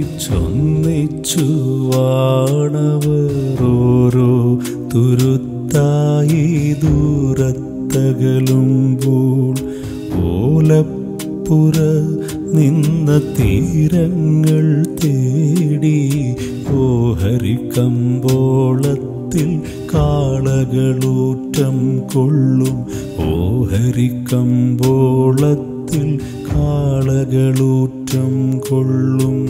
ഒന്നിച്ചൊന്നിച്ചു വാണവർ ഓരോ തുരുത്തായി ദൂരത്തകലുമ്പോൾ ഓലപ്പുര നിന്ന തീരങ്ങൾ തേടി ഓഹരിക്കമ്പോളത്തിൽ കാളകളൂറ്റം കൊള്ളും ഓഹരിക്കമ്പോളത്തിൽ കാളകളൂറ്റം കൊള്ളും